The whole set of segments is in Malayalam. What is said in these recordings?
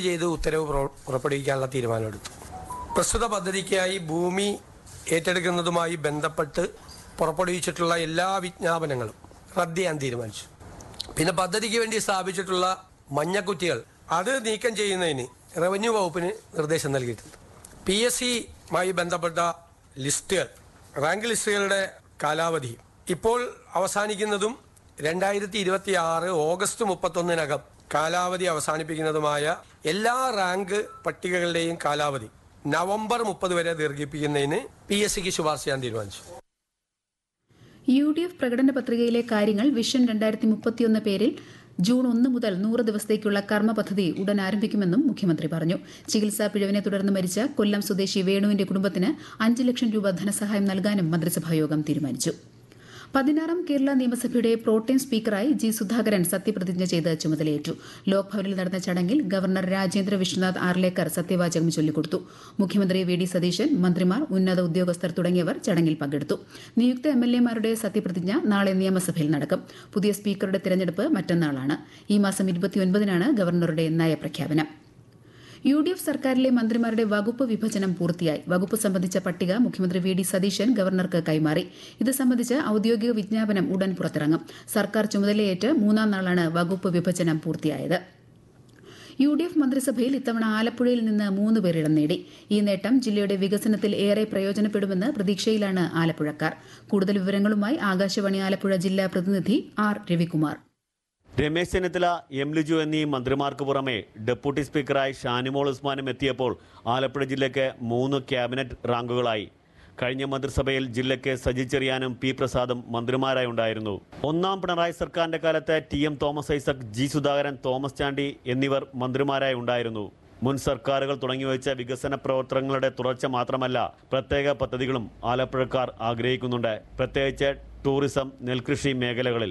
ചെയ്ത് ഉത്തരവ് പുറ- പുറപ്പെടുവിക്കാനുള്ള തീരുമാനമെടുത്തു പ്രസ്തുത പദ്ധതിക്കായി ഭൂമി ഏറ്റെടുക്കുന്നതുമായി ബന്ധപ്പെട്ട് പുറപ്പെടുവിച്ചിട്ടുള്ള എല്ലാ വിജ്ഞാപനങ്ങളും റദ്ദ് ചെയ്യാൻ തീരുമാനിച്ചു പിന്നെ പദ്ധതിക്ക് വേണ്ടി സ്ഥാപിച്ചിട്ടുള്ള മഞ്ഞക്കുറ്റികൾ അത് നീക്കം ചെയ്യുന്നതിന് റവന്യൂ വകുപ്പിന് നിർദ്ദേശം നൽകിയിട്ടുണ്ട് പി എസ് സിയുമായി ബന്ധപ്പെട്ട ലിസ്റ്റുകൾ റാങ്ക് ലിസ്റ്റുകളുടെ കാലാവധി ഇപ്പോൾ അവസാനിക്കുന്നതും രണ്ടായിരത്തി ഇരുപത്തി ആറ് ഓഗസ്റ്റ് മുപ്പത്തൊന്നിനകം കാലാവധി അവസാനിപ്പിക്കുന്നതുമായ എല്ലാ റാങ്ക് പട്ടികകളുടെയും കാലാവധി നവംബർ മുപ്പത് വരെ ദീർഘിപ്പിക്കുന്നതിന് പി എസ് സിക്ക് ശുപാർശ ചെയ്യാൻ തീരുമാനിച്ചു യു ഡി എഫ് പ്രകടന പത്രികയിലെ കാര്യങ്ങൾ വിഷൻ രണ്ടായിരത്തി മുപ്പത്തിയൊന്ന് പേരിൽ ജൂൺ ഒന്ന് മുതൽ നൂറ് ദിവസത്തേക്കുള്ള കർമ്മ പദ്ധതി ഉടൻ ആരംഭിക്കുമെന്നും മുഖ്യമന്ത്രി പറഞ്ഞു ചികിത്സാ പിഴവിനെ തുടർന്ന് മരിച്ച കൊല്ലം സ്വദേശി വേണുവിന്റെ കുടുംബത്തിന് അഞ്ച് ലക്ഷം രൂപ ധനസഹായം നൽകാനും മന്ത്രിസഭായോഗം തീരുമാനിച്ചു പതിനാറാം കേരള നിയമസഭയുടെ പ്രോട്ടേം സ്പീക്കറായി ജി സുധാകരൻ സത്യപ്രതിജ്ഞ ചെയ്ത് ചുമതലയേറ്റു ലോക്ഭവനിൽ നടന്ന ചടങ്ങിൽ ഗവർണർ രാജേന്ദ്ര വിശ്വനാഥ് ആർലേക്കർ സത്യവാചകം ചൊല്ലിക്കൊടുത്തു മുഖ്യമന്ത്രി വി ഡി സതീശൻ മന്ത്രിമാർ ഉന്നത ഉദ്യോഗസ്ഥർ തുടങ്ങിയവർ ചടങ്ങിൽ പങ്കെടുത്തു നിയുക്ത എം എൽ എമാരുടെ സത്യപ്രതിജ്ഞ നാളെ നിയമസഭയിൽ നടക്കും പുതിയ സ്പീക്കറുടെ തിരഞ്ഞെടുപ്പ് മറ്റന്നാളാണ് ഈ മാസം ഇരുപത്തിയൊൻപതിനാണ് ഗവർണറുടെ നയപ്രഖ്യാപനം യു ഡി എഫ് സർക്കാരിലെ മന്ത്രിമാരുടെ വകുപ്പ് വിഭജനം പൂർത്തിയായി വകുപ്പ് സംബന്ധിച്ച പട്ടിക മുഖ്യമന്ത്രി വി ഡി സതീശൻ ഗവർണർക്ക് കൈമാറി ഇത് സംബന്ധിച്ച് ഔദ്യോഗിക വിജ്ഞാപനം ഉടൻ പുറത്തിറങ്ങും സർക്കാർ ചുമതലയേറ്റ് മൂന്നാം നാളാണ് വകുപ്പ് വിഭജനം പൂർത്തിയായത് യു ഡി എഫ് മന്ത്രിസഭയിൽ ഇത്തവണ ആലപ്പുഴയിൽ നിന്ന് മൂന്ന് പേർ ഇടം നേടി ഈ നേട്ടം ജില്ലയുടെ വികസനത്തിൽ ഏറെ പ്രയോജനപ്പെടുമെന്ന് പ്രതീക്ഷയിലാണ് ആലപ്പുഴക്കാർ കൂടുതൽ വിവരങ്ങളുമായി ആകാശവാണി ആലപ്പുഴ ജില്ലാ പ്രതിനിധി ആർ രവികുമാർ രമേശ് ചെന്നിത്തല എം ലിജു എന്നീ മന്ത്രിമാർക്ക് പുറമെ ഡെപ്യൂട്ടി സ്പീക്കറായി ഷാനിമോൾ ഉസ്മാനും എത്തിയപ്പോൾ ആലപ്പുഴ ജില്ലയ്ക്ക് മൂന്ന് ക്യാബിനറ്റ് റാങ്കുകളായി കഴിഞ്ഞ മന്ത്രിസഭയിൽ ജില്ലയ്ക്ക് സജി ചെറിയാനും പി പ്രസാദും മന്ത്രിമാരായി ഉണ്ടായിരുന്നു ഒന്നാം പിണറായി സർക്കാരിന്റെ കാലത്ത് T M Thomas Isaac G Sudhakaran Thomas Chandy എന്നിവർ മന്ത്രിമാരായി ഉണ്ടായിരുന്നു മുൻ സർക്കാരുകൾ തുടങ്ങിവെച്ച വികസന പ്രവർത്തനങ്ങളുടെ തുടർച്ച മാത്രമല്ല പ്രത്യേക പദ്ധതികളും ആലപ്പുഴക്കാർ ആഗ്രഹിക്കുന്നുണ്ട് പ്രത്യേകിച്ച് ടൂറിസം നെൽകൃഷി മേഖലകളിൽ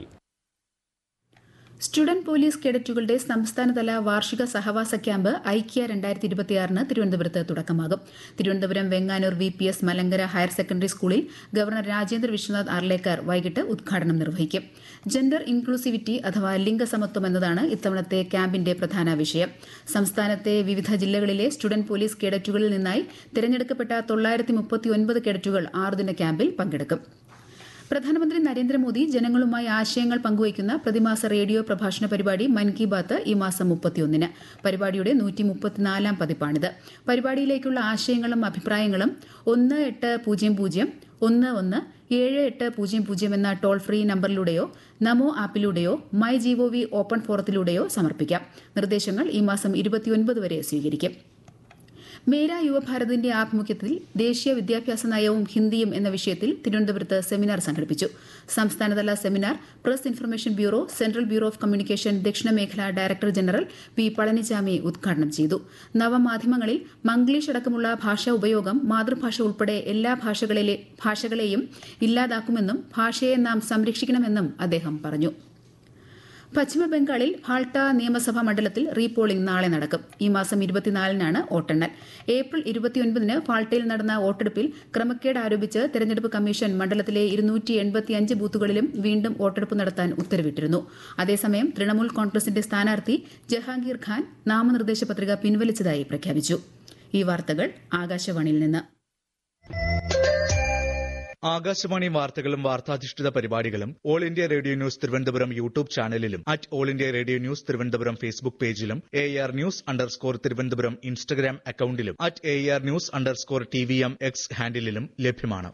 സ്റ്റുഡന്റ് പോലീസ് കേഡറ്റുകളുടെ സംസ്ഥാനതല വാർഷിക സഹവാസ ക്യാമ്പ് ഐക്യ രണ്ടായിരത്തി ഇരുപത്തിയാറിന് തിരുവനന്തപുരത്ത് തുടക്കമാകും Thiruvananthapuram Venganoor V P S Malankara higher secondary സ്കൂളിൽ ഗവർണർ രാജേന്ദ്ര വിശ്വനാഥ് ആർലേക്കർ വൈകിട്ട് ഉദ്ഘാടനം നിർവഹിക്കും ജെൻഡർ ഇൻക്ലൂസിവിറ്റി അഥവാ ലിംഗസമത്വം എന്നതാണ് ഇത്തവണത്തെ ക്യാമ്പിന്റെ പ്രധാന വിഷയം സംസ്ഥാനത്തെ വിവിധ ജില്ലകളിലെ സ്റ്റുഡന്റ് പോലീസ് കേഡറ്റുകളിൽ നിന്നായി തിരഞ്ഞെടുക്കപ്പെട്ട തൊള്ളായിരത്തി മുപ്പത്തിയൊൻപത് കേഡറ്റുകൾ ആറുദിന ക്യാമ്പിൽ പങ്കെടുക്കും പ്രധാനമന്ത്രി നരേന്ദ്രമോദി ജനങ്ങളുമായി ആശയങ്ങൾ പങ്കുവയ്ക്കുന്ന പ്രതിമാസ റേഡിയോ പ്രഭാഷണ പരിപാടി മൻ കി ബാത്ത് ഈ മാസം മുപ്പത്തിയൊന്നിന് പരിപാടിയുടെ നൂറ്റി മുപ്പത്തിനാലാം പതിപ്പാണിത് പരിപാടിയിലേക്കുള്ള ആശയങ്ങളും അഭിപ്രായങ്ങളും ഒന്ന് എട്ട് പൂജ്യം പൂജ്യം ഒന്ന് ഒന്ന് ഏഴ് എട്ട് പൂജ്യം പൂജ്യം എന്ന ടോൾ ഫ്രീ നമ്പറിലൂടെയോ നമോ ആപ്പിലൂടെയോ മൈ ജിഒവി ഓപ്പൺ ഫോറത്തിലൂടെയോ സമർപ്പിക്കാം നിർദ്ദേശങ്ങൾ ഈ മാസം ഇരുപത്തിയൊൻപത് വരെ സ്വീകരിക്കും മേര യുവഭാരതിന്റെ ആഭിമുഖ്യത്തിൽ ദേശീയ വിദ്യാഭ്യാസ നയവും ഹിന്ദിയും എന്ന വിഷയത്തിൽ തിരുവനന്തപുരത്ത് സെമിനാർ സംഘടിപ്പിച്ചു സംസ്ഥാനതല seminar press information bureau central bureau of communication ദക്ഷിണ മേഖല ഡയറക്ടർ ജനറൽ പി പളനിച്ചാമി ഉദ്ഘാടനം ചെയ്തു നവമാധ്യമങ്ങളിൽ മംഗ്ലീഷ് അടക്കമുള്ള ഭാഷാ ഉപയോഗം മാതൃഭാഷ ഉൾപ്പെടെ എല്ലാ ഭാഷകളിലെ ഭാഷകളെയും ഇല്ലാതാക്കുമെന്നും ഭാഷയെ നാം സംരക്ഷിക്കണമെന്നും അദ്ദേഹം പറഞ്ഞു പശ്ചിമബംഗാളിൽ ഫാൾട്ട നിയമസഭാ മണ്ഡലത്തിൽ റീപോളിംഗ് നാളെ നടക്കും ഈ മാസം ഇരുപത്തിനാലിനാണ് വോട്ടെണ്ണൽ ഏപ്രിൽ ഇരുപത്തിയൊൻപതിന് ഫാൾട്ടയിൽ നടന്ന വോട്ടെടുപ്പിൽ ക്രമക്കേട് ആരോപിച്ച് തെരഞ്ഞെടുപ്പ് കമ്മീഷൻ മണ്ഡലത്തിലെ ഇരുന്നൂറ്റി എൺപത്തിയഞ്ച് ബൂത്തുകളിലും വീണ്ടും വോട്ടെടുപ്പ് നടത്താൻ ഉത്തരവിട്ടിരുന്നു അതേസമയം തൃണമൂൽ കോൺഗ്രസിന്റെ സ്ഥാനാർത്ഥി ജഹാംഗീർ ഖാൻ നാമനിർദ്ദേശ പത്രിക പിൻവലിച്ചതായി പ്രഖ്യാപിച്ചു ഈ വാർത്തകൾ ആകാശവാണിയിൽ നിന്ന് ആകാശവാണി വാർത്തകളും വാർത്താധിഷ്ഠിത പരിപാടികളും all India radio news Thiruvananthapuram YouTube ചാനലിലും at all India radio news Thiruvananthapuram Facebook പേജിലും A R news underscore Thiruvananthapuram Instagram അക്കൌണ്ടിലും at A R news underscore T V M X ഹാൻഡിലും ലഭ്യമാണ്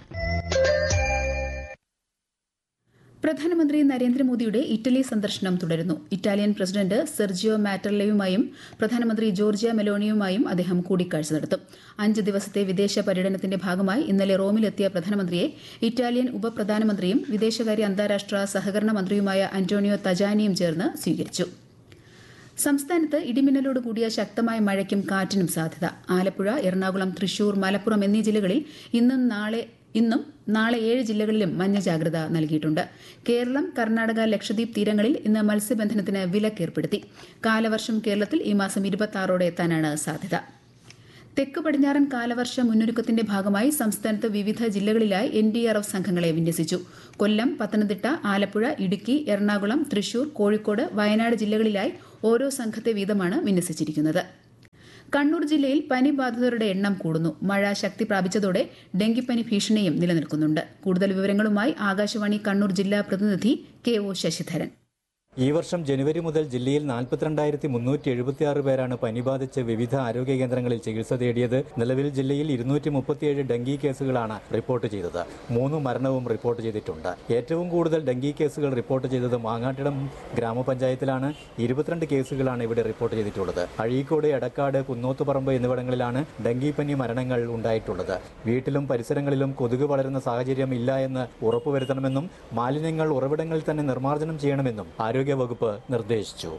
പ്രധാനമന്ത്രി നരേന്ദ്രമോദിയുടെ ഇറ്റലി സന്ദർശനം തുടരുന്നു ഇറ്റാലിയൻ പ്രസിഡന്റ് സെർജിയോ മാറ്റർലയുമായും പ്രധാനമന്ത്രി ജോർജിയ മെലോണിയുമായും അദ്ദേഹം കൂടിക്കാഴ്ച നടത്തും അഞ്ച് ദിവസത്തെ വിദേശ പര്യടനത്തിന്റെ ഭാഗമായി ഇന്നലെ റോമിലെത്തിയ പ്രധാനമന്ത്രിയെ ഇറ്റാലിയൻ ഉപപ്രധാനമന്ത്രിയും വിദേശകാര്യ അന്താരാഷ്ട്ര സഹകരണ മന്ത്രിയുമായ അന്റോണിയോ തജാനിയും ചേർന്ന് സ്വീകരിച്ചു സംസ്ഥാനത്ത് ഇടിമിന്നലോട് കൂടിയ ശക്തമായ മഴയ്ക്കും കാറ്റിനും സാധ്യത ആലപ്പുഴ എറണാകുളം തൃശൂർ മലപ്പുറം എന്നീ ജില്ലകളിൽ ഇന്നും നാളെ ഇന്നും നാളെ ഏഴ് ജില്ലകളിലും മഞ്ഞ ജാഗ്രത നൽകിയിട്ടുണ്ട് കേരളം കർണാടക ലക്ഷദ്വീപ് തീരങ്ങളിൽ ഇന്ന് മത്സ്യബന്ധനത്തിന് വിലക്കേർപ്പെടുത്തി കാലവർഷം കേരളത്തിൽ ഈ മാസം ഇരുപത്തി എത്താനാണ് സാധ്യത തെക്ക് പടിഞ്ഞാറൻ കാലവർഷ മുന്നൊരുക്കത്തിന്റെ ഭാഗമായി സംസ്ഥാനത്ത് വിവിധ ജില്ലകളിലായി എൻ ഡി ആർ എഫ് സംഘങ്ങളെ വിന്യസിച്ചു കൊല്ലം പത്തനംതിട്ട ആലപ്പുഴ ഇടുക്കി എറണാകുളം തൃശൂർ കോഴിക്കോട് വയനാട് ജില്ലകളിലായി ഓരോ സംഘത്തെ വീതമാണ് വിന്യസിച്ചിരിക്കുന്നത് കണ്ണൂർ ജില്ലയിൽ പനി ബാധിതരുടെ എണ്ണം കൂടുന്നു മഴ ശക്തി പ്രാപിച്ചതോടെ ഡെങ്കിപ്പനി ഭീഷണിയും നിലനിൽക്കുന്നുണ്ട് കൂടുതൽ വിവരങ്ങളുമായി ആകാശവാണി കണ്ണൂർ ജില്ലാ പ്രതിനിധി കെ ഒ ശശിധരൻ ഈ വർഷം ജനുവരി മുതൽ ജില്ലയിൽ നാൽപ്പത്തിരണ്ടായിരത്തി മുന്നൂറ്റി എഴുപത്തിയാറ് പേരാണ് പനി ബാധിച്ച് വിവിധ ആരോഗ്യ കേന്ദ്രങ്ങളിൽ ചികിത്സ തേടിയത് നിലവിൽ ജില്ലയിൽ ഇരുന്നൂറ്റി മുപ്പത്തിയേഴ് ഡെങ്കി കേസുകളാണ് റിപ്പോർട്ട് ചെയ്തത് മൂന്ന് മരണവും റിപ്പോർട്ട് ചെയ്തിട്ടുണ്ട് ഏറ്റവും കൂടുതൽ ഡെങ്കി കേസുകൾ റിപ്പോർട്ട് ചെയ്തത് മാങ്ങാട്ടിടം ഗ്രാമപഞ്ചായത്തിലാണ് ഇരുപത്തിരണ്ട് കേസുകളാണ് ഇവിടെ റിപ്പോർട്ട് ചെയ്തിട്ടുള്ളത് അഴീക്കോട് എടക്കാട് കുന്നോത്തുപറമ്പ് എന്നിവിടങ്ങളിലാണ് ഡെങ്കിപ്പനി മരണങ്ങൾ ഉണ്ടായിട്ടുള്ളത് വീട്ടിലും പരിസരങ്ങളിലും കൊതുക് വളരുന്ന സാഹചര്യം ഇല്ല എന്ന് ഉറപ്പുവരുത്തണമെന്നും മാലിന്യങ്ങൾ ഉറവിടങ്ങളിൽ തന്നെ നിർമ്മാർജ്ജനം ചെയ്യണമെന്നും ആരോഗ്യവകുപ്പ് നിർദ്ദേശിച്ചു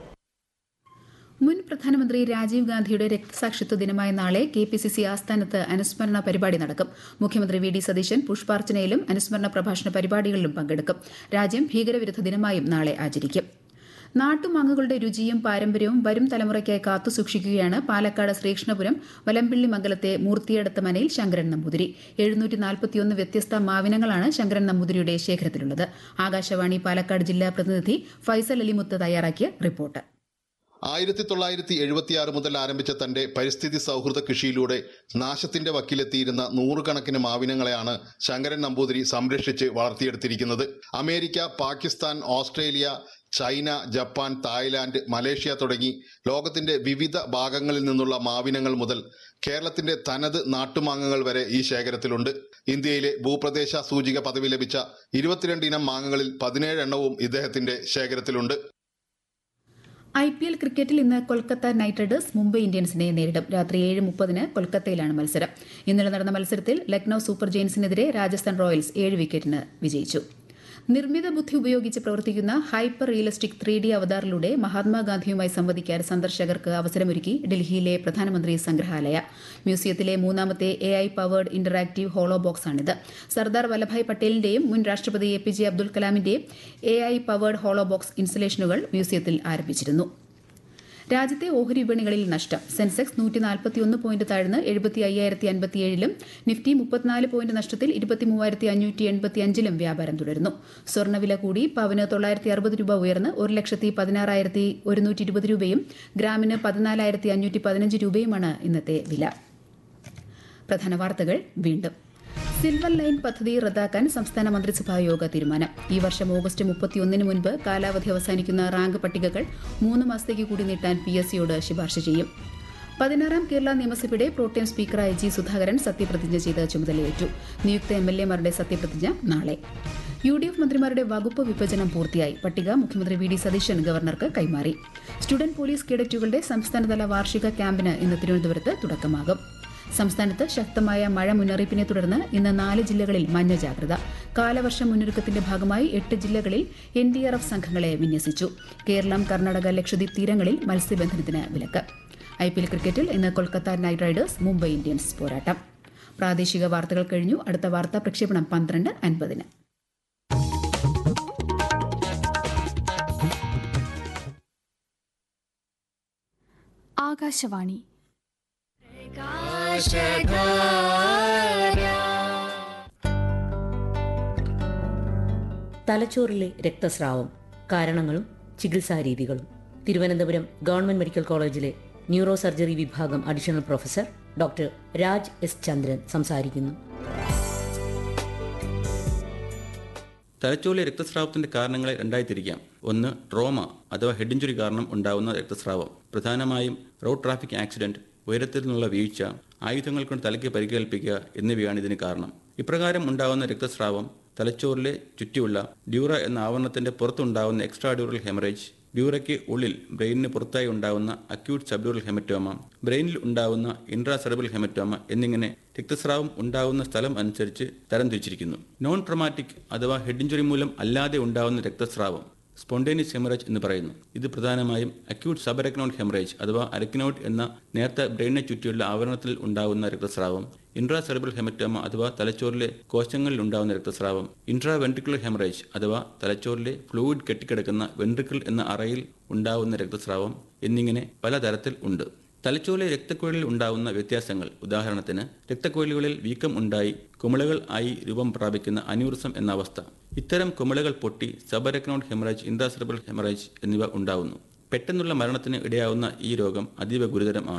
മുൻ പ്രധാനമന്ത്രി രാജീവ് ഗാന്ധിയുടെ രക്തസാക്ഷിത്വ ദിനമായ നാളെ കെ പി സി സി ആസ്ഥാനത്ത് അനുസ്മരണ പരിപാടി നടക്കും മുഖ്യമന്ത്രി വി ഡി സതീശൻ പുഷ്പാർച്ചനയിലും അനുസ്മരണ പ്രഭാഷണ പരിപാടികളിലും പങ്കെടുക്കും രാജ്യം ഭീകരവിരുദ്ധ ദിനമായും നാളെ ആചരിക്കും നാട്ടുമാങ്ങകളുടെ രുചിയും പാരമ്പര്യവും വരും തലമുറയ്ക്കായി കാത്തുസൂക്ഷിക്കുകയാണ് പാലക്കാട് ശ്രീകൃഷ്ണപുരം വലമ്പിള്ളി മംഗലത്തെ മൂർത്തിയടത്ത് മനയിൽ ശങ്കരൻ നമ്പൂതിരി എഴുന്നൂറ്റി നാൽപ്പത്തിയൊന്ന് വ്യത്യസ്ത മാവിനങ്ങളാണ് ശങ്കരൻ നമ്പൂതിരിയുടെ ശേഖരത്തിലുള്ളത് ആകാശവാണി പാലക്കാട് ജില്ലാ പ്രതിനിധി ഫൈസൽ അലിമുത്ത് തയ്യാറാക്കിയ റിപ്പോർട്ട് ആയിരത്തി തൊള്ളായിരത്തി എഴുപത്തിയാറ് മുതൽ ആരംഭിച്ച തന്റെ പരിസ്ഥിതി സൗഹൃദ കൃഷിയിലൂടെ നാശത്തിന്റെ വക്കിലെത്തിയിരുന്ന നൂറുകണക്കിന് മാവിനങ്ങളെയാണ് ശങ്കരൻ നമ്പൂതിരി സംരക്ഷിച്ച് വളർത്തിയെടുത്തിരിക്കുന്നത് America Pakistan Australia China Japan Thailand Malaysia തുടങ്ങി ലോകത്തിന്റെ വിവിധ ഭാഗങ്ങളിൽ നിന്നുള്ള മാവിനങ്ങൾ മുതൽ കേരളത്തിന്റെ തനത് നാട്ടുമാങ്ങകൾ വരെ ഈ ശേഖരത്തിലുണ്ട് ഇന്ത്യയിലെ ഭൂപ്രദേശ സൂചിക പദവി ലഭിച്ച ഇരുപത്തിരണ്ട് ഇനം മാങ്ങകളിൽ പതിനേഴ് എണ്ണവും ഇദ്ദേഹത്തിന്റെ ശേഖരത്തിലുണ്ട് ഐ പി എൽ ക്രിക്കറ്റിൽ ഇന്ന് കൊൽക്കത്ത നൈറ്റ് റൈഡേഴ്സ് മുംബൈ ഇന്ത്യൻസിനെ നേരിടും രാത്രി ഏഴ് മുപ്പതിന് കൊൽക്കത്തയിലാണ് മത്സരം ഇന്നലെ നടന്ന മത്സരത്തിൽ ലക്നൌ സൂപ്പർ ജെയിൻസിനെതിരെ രാജസ്ഥാൻ റോയൽസ് ഏഴ് വിക്കറ്റിന് വിജയിച്ചു നിർമ്മിത ബുദ്ധി ഉപയോഗിച്ച് പ്രവർത്തിക്കുന്ന ഹൈപ്പർ റിയലിസ്റ്റിക് ത്രീ ഡി അവതാറിലൂടെ മഹാത്മാഗാന്ധിയുമായി സംവദിക്കാൻ സന്ദർശകർക്ക് അവസരമൊരുക്കി ഡൽഹിയിലെ പ്രധാനമന്ത്രി സംഗ്രഹാലയ മ്യൂസിയത്തിലെ മൂന്നാമത്തെ A I powered interactive holo ബോക്സാണിത് സർദാർ വല്ലഭായ് പട്ടേലിന്റെയും മുൻ രാഷ്ട്രപതി എ പി ജെ അബ്ദുൽ കലാമിന്റെയും A I powered holo box ഇൻസ്റ്റലേഷനുകൾ മ്യൂസിയത്തിൽ ആരംഭിച്ചിരുന്നു രാജ്യത്തെ ഓഹരി വിപണികളിൽ നഷ്ടം സെൻസെക്സ് നൂറ്റി നാൽപ്പത്തിയൊന്ന് പോയിന്റ് താഴ്ന്ന് എഴുപത്തി അയ്യായിരത്തി അൻപത്തിയേഴിലും നിഫ്റ്റി മുപ്പത്തിനാല് പോയിന്റ് നഷ്ടത്തിൽ ഇരുപത്തി മൂവായിരത്തി അഞ്ഞൂറ്റി എൺപത്തി അഞ്ചിലും വ്യാപാരം തുടരുന്നു സ്വർണ്ണവില കൂടി പവന് തൊള്ളായിരത്തി അറുപത് രൂപ ഉയർന്ന് ഒരു ലക്ഷത്തി പതിനാറായിരത്തി ഒരുന്നൂറ്റി ഇരുപത് രൂപയും ഗ്രാമിന് പതിനാലായിരത്തി അഞ്ഞൂറ്റി പതിനഞ്ച് രൂപയുമാണ് ഇന്നത്തെ വില പ്രധാന വാർത്തകൾ വീണ്ടും സിൽവർ ലൈൻ പദ്ധതി റദ്ദാക്കാൻ സംസ്ഥാന മന്ത്രിസഭാ യോഗ തീരുമാനം ഈ വർഷം ഓഗസ്റ്റ് മുപ്പത്തിയൊന്നിന് മുൻപ് കാലാവധി അവസാനിക്കുന്ന റാങ്ക് പട്ടികകൾ മൂന്ന് മാസത്തേക്ക് കൂടി നീട്ടാൻ പി എസ് സിയോട് ശുപാർശ ചെയ്യും പതിനാറാം കേരള നിയമസഭയുടെ പ്രോട്ടേം സ്പീക്കറായ ജി സുധാകരൻ സത്യപ്രതിജ്ഞ ചെയ്ത് ചുമതലയേറ്റു നിയുക്ത എം എൽ എമാരുടെ സത്യപ്രതിജ്ഞ നാളെ യു ഡി എഫ് മന്ത്രിമാരുടെ വകുപ്പ് വിഭജനം പൂർത്തിയായി പട്ടിക മുഖ്യമന്ത്രി വി ഡി സതീശൻ ഗവർണർക്ക് കൈമാറി സ്റ്റുഡന്റ് പോലീസ് കേഡറ്റുകളുടെ സംസ്ഥാനതല വാർഷിക ക്യാമ്പിന് ഇന്ന് തിരുവനന്തപുരത്ത് തുടക്കമാകും സംസ്ഥാനത്ത് ശക്തമായ മഴ മുന്നറിയിപ്പിനെ തുടർന്ന് ഇന്ന് നാല് ജില്ലകളിൽ മഞ്ഞ ജാഗ്രത കാലവർഷ മുന്നൊരുക്കത്തിന്റെ ഭാഗമായി എട്ട് ജില്ലകളിൽ എൻ ഡി ആർ എഫ് സംഘങ്ങളെ വിന്യസിച്ചു കേരളം കർണാടക ലക്ഷദ്വീപ് തീരങ്ങളിൽ മത്സ്യബന്ധനത്തിന് വിലക്ക് ഐ പി എൽ ക്രിക്കറ്റിൽ ഇന്ന് Kolkata knight riders Mumbai Indians പോരാട്ടം പ്രാദേശിക വാർത്തകൾ കഴിഞ്ഞു അടുത്ത വാർത്താ പ്രക്ഷേപണം പന്ത്രണ്ട് അൻപതിന് ആകാശവാണി തലച്ചോറിലെ രക്തസ്രാവം കാരണങ്ങളും ചികിത്സാരീതികളും തിരുവനന്തപുരം ഗവൺമെന്റ് മെഡിക്കൽ കോളേജിലെ ന്യൂറോ സർജറി വിഭാഗം additional professor doctor Raj S Chandran സംസാരിക്കുന്നു തലച്ചോറിലെ രക്തസ്രാവത്തിന്റെ കാരണങ്ങളെ രണ്ടായി തിരിക്കാം ഒന്ന് ട്രോമ അഥവാ ഹെഡ് ഇഞ്ചുറി കാരണം ഉണ്ടാവുന്ന രക്തസ്രാവം പ്രധാനമായും റോഡ് ട്രാഫിക് ആക്സിഡന്റ് ഉയരത്തിൽ നിന്നുള്ള വീഴ്ച ആയുധങ്ങൾ കൊണ്ട് തലയ്ക്ക് പരിക്കേൽപ്പിക്കുക എന്നിവയാണ് ഇതിന് കാരണം ഇപ്രകാരം ഉണ്ടാകുന്ന രക്തസ്രാവം തലച്ചോറിലെ ചുറ്റിയുള്ള ഡ്യൂറ എന്ന ആവരണത്തിന്റെ പുറത്തുണ്ടാകുന്ന എക്സ്ട്രാ ഡ്യൂറൽ ഹെമറേജ് ഡ്യൂറയ്ക്ക് ഉള്ളിൽ ബ്രെയിനിന് പുറത്തായി ഉണ്ടാകുന്ന അക്യൂട്ട് സബ്ഡ്യൂറൽ ഹെമറ്റോമ ബ്രെയിനിൽ ഉണ്ടാകുന്ന ഇൻട്രാസെറബിൾ ഹെമറ്റോമ എന്നിങ്ങനെ രക്തസ്രാവം ഉണ്ടാകുന്ന സ്ഥലം അനുസരിച്ച് തരംതിരിച്ചിരിക്കുന്നു നോൺ ട്രോമാറ്റിക് അഥവാ ഹെഡ് ഇഞ്ചുറി മൂലം അല്ലാതെ ഉണ്ടാകുന്ന രക്തസ്രാവം സ്പോണ്ടേനിയസ് ഹെമറേജ് എന്ന് പറയുന്നു ഇത് പ്രധാനമായും അക്യൂട്ട് സബരക്നോട്ട് ഹെമറേജ് അഥവാ അരക്നോട്ട് എന്ന നേരത്തെ ബ്രെയിനെ ചുറ്റിയുള്ള ആവരണത്തിൽ ഉണ്ടാകുന്ന രക്തസ്രാവം ഇൻട്രാസെറിബിൾ ഹെമറ്റോമ അഥവാ തലച്ചോറിലെ കോശങ്ങളിൽ ഉണ്ടാകുന്ന രക്തസ്രാവം ഇൻട്രാ വെൻട്രിക്കുലർ ഹെമറേജ് അഥവാ തലച്ചോറിലെ ഫ്ലൂയിഡ് കെട്ടിക്കിടക്കുന്ന വെൻട്രിക്കിൾ എന്ന അറയിൽ ഉണ്ടാകുന്ന രക്തസ്രാവം എന്നിങ്ങനെ പലതരത്തിൽ ഉണ്ട് തലച്ചോറിലെ രക്തക്കുഴലിൽ ഉണ്ടാകുന്ന വ്യത്യാസങ്ങൾ ഉദാഹരണത്തിന് രക്തക്കുഴലുകളിൽ വീക്കം ഉണ്ടായി കുമിളകൾ ആയി രൂപം പ്രാപിക്കുന്ന അന്യൂറിസം എന്ന അവസ്ഥ ഇത്തരം കുമിളകൾ പൊട്ടി സബരക്നോട്ട് ഹെമറേജ് ഇൻട്രാസെറിബിൾ ഹെമറേജ് എന്നിവ ഉണ്ടാകുന്നു പെട്ടെന്നുള്ള മരണത്തിന് ഇടയാവുന്ന ഈ രോഗം അതീവ ഗുരുതരമാണ്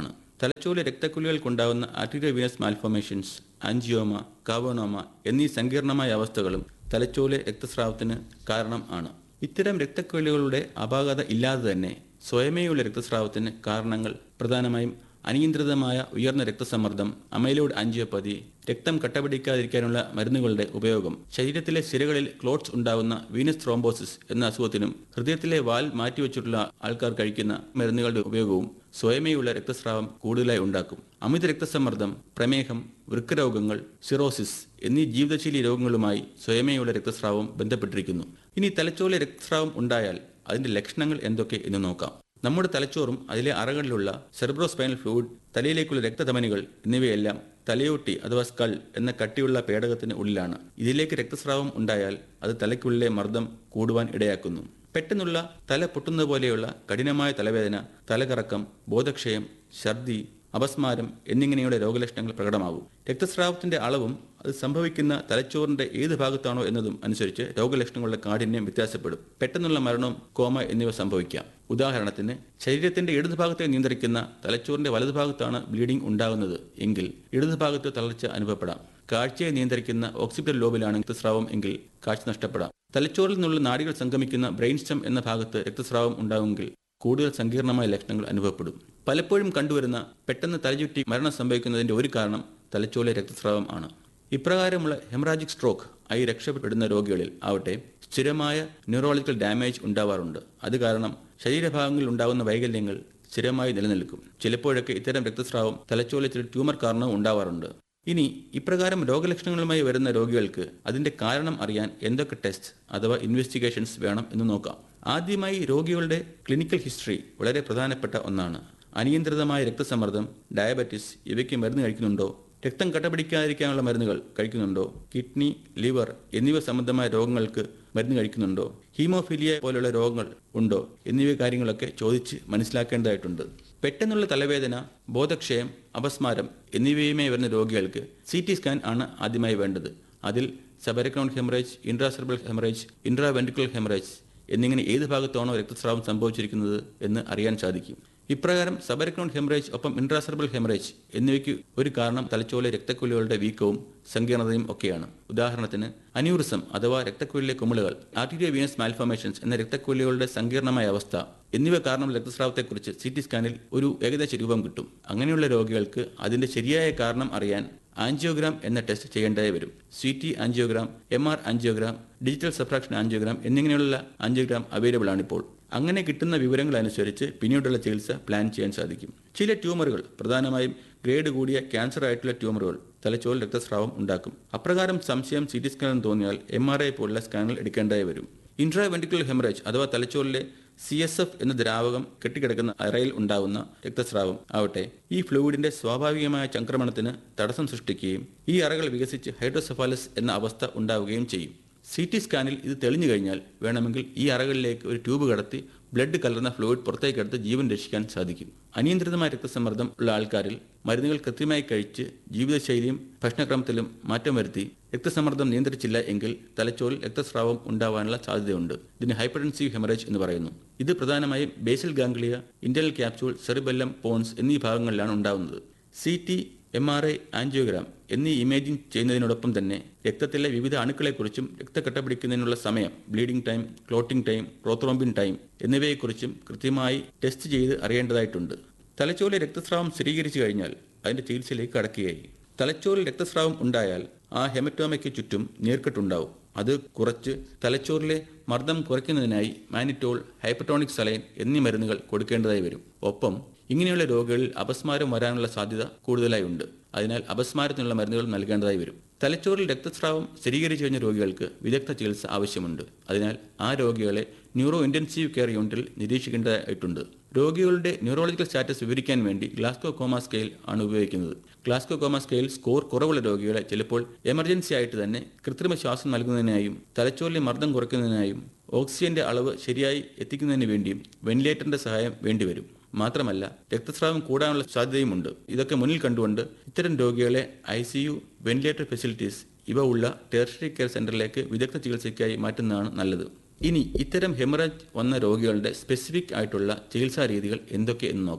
തലച്ചോറിലെ രക്തക്കുള്ളികൾക്കുണ്ടാകുന്ന arteriovenous malformations angioma cavernoma എന്നീ സങ്കീർണമായ അവസ്ഥകളും തലച്ചോറിലെ രക്തസ്രാവത്തിന് കാരണം ആണ് ഇത്തരം രക്തക്കുഴലുകളുടെ അപാകത ഇല്ലാതെ തന്നെ സ്വയമേയുള്ള രക്തസ്രാവത്തിന് കാരണങ്ങൾ പ്രധാനമായും അനിയന്ത്രിതമായ ഉയർന്ന രക്തസമ്മർദ്ദം അമൈലോയ്ഡ് ആൻജിയോപ്പതി രക്തം കട്ടപിടിക്കാതിരിക്കാനുള്ള മരുന്നുകളുടെ ഉപയോഗം ശരീരത്തിലെ സിരകളിൽ ക്ലോട്ട്സ് ഉണ്ടാകുന്ന വീനസ് ത്രോംബോസിസ് എന്ന അസുഖത്തിനും ഹൃദയത്തിലെ വാൽ മാറ്റിവെച്ചിട്ടുള്ള ആൾക്കാർ കഴിക്കുന്ന മരുന്നുകളുടെ ഉപയോഗവും സ്വയമേയുള്ള രക്തസ്രാവം കൂടുതലായി ഉണ്ടാക്കും അമിത രക്തസമ്മർദ്ദം പ്രമേഹം വൃക്കരോഗങ്ങൾ സിറോസിസ് എന്നീ ജീവിതശൈലി രോഗങ്ങളുമായി സ്വയമേയുള്ള രക്തസ്രാവം ബന്ധപ്പെട്ടിരിക്കുന്നു ഇനി തലച്ചോറിലെ രക്തസ്രാവം ഉണ്ടായാൽ അതിന്റെ ലക്ഷണങ്ങൾ എന്തൊക്കെ എന്ന് നോക്കാം നമ്മുടെ തലച്ചോറും അതിലെ അറകളിലുള്ള സെർബ്രോസ്പൈനൽ ഫ്ലൂയിഡ് തലയിലേക്കുള്ള രക്തധമനികൾ എന്നിവയെല്ലാം തലയോട്ടി അഥവാ സ്കൾ എന്ന കട്ടിയുള്ള പേടകത്തിന് ഉള്ളിലാണ് ഇതിലേക്ക് രക്തസ്രാവം ഉണ്ടായാൽ അത് തലയ്ക്കുള്ളിലെ മർദ്ദം കൂടുവാൻ ഇടയാക്കുന്നു പെട്ടെന്നുള്ള തല പൊട്ടുന്ന പോലെയുള്ള കഠിനമായ തലവേദന തലകറക്കം ബോധക്ഷയം ഛർദി അപസ്മാരം എന്നിങ്ങനെയുള്ള രോഗലക്ഷണങ്ങൾ പ്രകടമാകും രക്തസ്രാവത്തിന്റെ അളവും അത് സംഭവിക്കുന്ന തലച്ചോറിന്റെ ഏത് ഭാഗത്താണോ എന്നതും അനുസരിച്ച് രോഗലക്ഷണങ്ങളുടെ കാഠിന്യം വ്യത്യാസപ്പെടും പെട്ടെന്നുള്ള മരണവും കോമ എന്നിവ സംഭവിക്കാം ഉദാഹരണത്തിന് ശരീരത്തിന്റെ ഇടതുഭാഗത്തെ നിയന്ത്രിക്കുന്ന തലച്ചോറിന്റെ വലതുഭാഗത്താണ് ബ്ലീഡിംഗ് ഉണ്ടാകുന്നത് എങ്കിൽ ഇടതുഭാഗത്ത് തളർച്ച അനുഭവപ്പെടാം കാഴ്ചയെ നിയന്ത്രിക്കുന്ന ഓക്സിപിറ്റൽ ലോബിലാണ് രക്തസ്രാവം എങ്കിൽ കാഴ്ച നഷ്ടപ്പെടാം തലച്ചോറിൽ നിന്നുള്ള നാഡികൾ സംഗമിക്കുന്ന ബ്രെയിൻ സ്റ്റം എന്ന ഭാഗത്ത് രക്തസ്രാവം ഉണ്ടാകുമെങ്കിൽ കൂടുതൽ സങ്കീർണമായ ലക്ഷണങ്ങൾ അനുഭവപ്പെടും പലപ്പോഴും കണ്ടുവരുന്ന പെട്ടെന്ന് തലചുറ്റി മരണം സംഭവിക്കുന്നതിന്റെ ഒരു കാരണം തലച്ചോറിലെ രക്തസ്രാവം ആണ് ഇപ്രകാരമുള്ള ഹെമറാജിക് സ്ട്രോക്ക് ആയി രക്ഷപ്പെടുന്ന രോഗികളിൽ ആവട്ടെ സ്ഥിരമായ ന്യൂറോളജിക്കൽ ഡാമേജ് ഉണ്ടാവാറുണ്ട് അത് കാരണം ശരീരഭാഗങ്ങളിൽ ഉണ്ടാകുന്ന വൈകല്യങ്ങൾ സ്ഥിരമായി നിലനിൽക്കും ചിലപ്പോഴൊക്കെ ഇത്തരം രക്തസ്രാവം തലച്ചോറിലെ ചില ട്യൂമർ കാരണവും ഉണ്ടാവാറുണ്ട് ഇനി ഇപ്രകാരം രോഗലക്ഷണങ്ങളുമായി വരുന്ന രോഗികൾക്ക് അതിന്റെ കാരണം അറിയാൻ എന്തൊക്കെ ടെസ്റ്റ് അഥവാ ഇൻവെസ്റ്റിഗേഷൻസ് വേണം എന്ന് നോക്കാം ആദ്യമായി രോഗികളുടെ ക്ലിനിക്കൽ ഹിസ്റ്ററി വളരെ പ്രധാനപ്പെട്ട ഒന്നാണ് അനിയന്ത്രിതമായ രക്തസമ്മർദ്ദം ഡയബറ്റിസ് ഇവയ്ക്ക് മരുന്ന് കഴിക്കുന്നുണ്ടോ രക്തം കട്ടപിടിക്കാതിരിക്കാനുള്ള മരുന്നുകൾ കഴിക്കുന്നുണ്ടോ കിഡ്നി ലിവർ എന്നിവ സംബന്ധമായ രോഗങ്ങൾക്ക് മരുന്ന് കഴിക്കുന്നുണ്ടോ ഹീമോഫീലിയ പോലുള്ള രോഗങ്ങൾ ഉണ്ടോ എന്നിവ കാര്യങ്ങളൊക്കെ ചോദിച്ച് മനസ്സിലാക്കേണ്ടതായിട്ടുണ്ട് പെട്ടെന്നുള്ള തലവേദന ബോധക്ഷയം അപസ്മാരം എന്നിവയുമായി വരുന്ന രോഗികൾക്ക് സി ടി സ്കാൻ ആണ് ആദ്യമായി വേണ്ടത് അതിൽ subarachnoid haemorrhage intracerebral haemorrhage intraventricular haemorrhage എന്നിങ്ങനെ ഏത് ഭാഗത്താണോ രക്തസ്രാവം സംഭവിച്ചിരിക്കുന്നത് എന്ന് അറിയാൻ സാധിക്കും ഇപ്രകാരം സബരക്രൗണ്ട് ഹെമറേജ് ഒപ്പം ഇൻട്രാസെർബൽ ഹെമറേജ് എന്നിവയ്ക്ക് ഒരു കാരണം തലച്ചോറിലെ രക്തക്കുഴലുകളുടെ വീക്കവും സങ്കീർണതയും ഒക്കെയാണ് ഉദാഹരണത്തിന് അന്യൂറിസം അഥവാ രക്തക്കുഴലിലെ കുമിളുകൾ ആർട്ടീരിയോ വീനസ് മാൽഫോമേഷൻസ് എന്ന രക്തക്കുഴലുകളുടെ സങ്കീർണമായ അവസ്ഥ എന്നിവ കാരണം രക്തസ്രാവത്തെക്കുറിച്ച് സി ടി സ്കാനിൽ ഒരു ഏകദേശ രൂപം കിട്ടും അങ്ങനെയുള്ള രോഗികൾക്ക് അതിന്റെ ശരിയായ കാരണം അറിയാൻ ആൻജിയോഗ്രാം എന്ന ടെസ്റ്റ് ചെയ്യേണ്ടതായി വരും C T angiogram M R angiogram digital subtraction angiogram എന്നിങ്ങനെയുള്ള ആൻജിയോഗ്രാം അവൈലബിൾ ആണിപ്പോൾ അങ്ങനെ കിട്ടുന്ന വിവരങ്ങൾ അനുസരിച്ച് പിന്നീടുള്ള ചികിത്സ പ്ലാൻ ചെയ്യാൻ സാധിക്കും ചില ട്യൂമറുകൾ പ്രധാനമായും ഗ്രേഡ് കൂടിയ ക്യാൻസർ ആയിട്ടുള്ള ട്യൂമറുകൾ തലച്ചോറിൽ രക്തസ്രാവം ഉണ്ടാക്കും അപ്രകാരം സംശയം സി ടി സ്കാൻ തോന്നിയാൽ എം ആർ ഐ പോലുള്ള സ്കാനുകൾ എടുക്കേണ്ടതായി വരും ഇൻട്രാവെൻട്രിക്കുലർ ഹെമറേജ് അഥവാ തലച്ചോറിലെ സി എസ് എഫ് എന്ന ദ്രാവകം കെട്ടിക്കിടക്കുന്ന അറയിൽ ഉണ്ടാകുന്ന രക്തസ്രാവം ആവട്ടെ ഈ ഫ്ലൂയിഡിന്റെ സ്വാഭാവികമായ ചംക്രമണത്തിന് തടസ്സം സൃഷ്ടിക്കുകയും ഈ അറകൾ വികസിച്ച് ഹൈഡ്രോസെഫാലസ് എന്ന അവസ്ഥ ഉണ്ടാവുകയും ചെയ്യും സി ടി സ്കാനിൽ ഇത് തെളിഞ്ഞു കഴിഞ്ഞാൽ വേണമെങ്കിൽ ഈ അറകളിലേക്ക് ഒരു ട്യൂബ് കടത്തി ബ്ലഡ് കലർന്ന ഫ്ലൂയിഡ് പുറത്തേക്കെടുത്ത് ജീവൻ രക്ഷിക്കാൻ സാധിക്കും അനിയന്ത്രിതമായ രക്തസമ്മർദ്ദം ഉള്ള ആൾക്കാരിൽ മരുന്നുകൾ കൃത്യമായി കഴിച്ച് ജീവിതശൈലിയും ഭക്ഷണക്രമത്തിലും മാറ്റം വരുത്തി രക്തസമ്മർദ്ദം നിയന്ത്രിച്ചില്ല എങ്കിൽ തലച്ചോറിൽ രക്തസ്രാവം ഉണ്ടാവാനുള്ള സാധ്യതയുണ്ട് ഇതിന് ഹൈപ്പർടെൻസീവ് ഹെമറേജ് എന്ന് പറയുന്നു ഇത് പ്രധാനമായും basal ganglia internal capsule cerebellum pons എന്നീ ഭാഗങ്ങളിലാണ് ഉണ്ടാവുന്നത് C T M R I angiogram എന്നീ ഇമേജിംഗ് ചെയ്യുന്നതിനോടൊപ്പം തന്നെ രക്തത്തിലെ വിവിധ അണുക്കളെക്കുറിച്ചും രക്തക്കട്ട പിടിക്കുന്നതിനുള്ള സമയം bleeding time clotting time prothrombin time എന്നിവയെക്കുറിച്ചും കൃത്യമായി ടെസ്റ്റ് ചെയ്ത് അറിയേണ്ടതായിട്ടുണ്ട് തലച്ചോറിലെ രക്തസ്രാവം സ്ഥിരീകരിച്ചു കഴിഞ്ഞാൽ അതിന്റെ ചികിത്സയിലേക്ക് കടക്കുകയായി തലച്ചോറിൽ രക്തസ്രാവം ഉണ്ടായാൽ ആ ഹെമറ്റോമയ്ക്ക് ചുറ്റും നീർക്കെട്ടുണ്ടാവും അത് കുറച്ച് തലച്ചോറിലെ മർദ്ദം കുറയ്ക്കുന്നതിനായി മാനിറ്റോൾ ഹൈപ്പറ്റോണിക് സലൈൻ എന്നീ മരുന്നുകൾ കൊടുക്കേണ്ടതായി വരും ഒപ്പം ഇങ്ങനെയുള്ള രോഗികളിൽ അപസ്മാരം വരാനുള്ള സാധ്യത കൂടുതലായി ഉണ്ട് അതിനാൽ അപസ്മാരത്തിനുള്ള മരുന്നുകൾ നൽകേണ്ടതായി വരും തലച്ചോറിൽ രക്തസ്രാവം സ്ഥിരീകരിച്ചു കഴിഞ്ഞ രോഗികൾക്ക് വിദഗ്ധ ചികിത്സ ആവശ്യമുണ്ട് അതിനാൽ ആ രോഗികളെ ന്യൂറോ ഇന്റൻസീവ് കെയർ യൂണിറ്റിൽ നിരീക്ഷിക്കേണ്ടതായിട്ടുണ്ട് രോഗികളുടെ ന്യൂറോളജിക്കൽ സ്റ്റാറ്റസ് വിവരിക്കാൻ വേണ്ടി ഗ്ലാസ്കോ കോമ സ്കെയിൽ ആണ് ഉപയോഗിക്കുന്നത് ഗ്ലാസ്കോ കോമ സ്കെയിൽ സ്കോർ കുറവുള്ള രോഗികളെ ചിലപ്പോൾ എമർജൻസി ആയിട്ട് തന്നെ കൃത്രിമ ശ്വാസം നൽകുന്നതിനായും തലച്ചോറിലെ മർദ്ദം കുറയ്ക്കുന്നതിനായും ഓക്സിജന്റെ അളവ് ശരിയായി എത്തിക്കുന്നതിന് വേണ്ടിയും വെന്റിലേറ്ററിന്റെ സഹായം വേണ്ടിവരും മാത്രമല്ല രക്തസ്രാവം കൂടാനുള്ള സാധ്യതയുമുണ്ട് ഇതൊക്കെ മുന്നിൽ കണ്ടുകൊണ്ട് ഇത്തരം രോഗികളെ I C U ventilator facilities ഇവ ഉള്ള ടെറിഷറി കെയർ സെന്ററിലേക്ക് വിദഗ്ധ ചികിത്സയ്ക്കായി മാറ്റുന്നതാണ് നല്ലത് ഇനി ഇത്തരം ഹെമറേജ് വന്ന രോഗികളുടെ സ്പെസിഫിക് ആയിട്ടുള്ള ചികിത്സാ രീതികൾ എന്തൊക്കെ എന്ന് നോക്കാം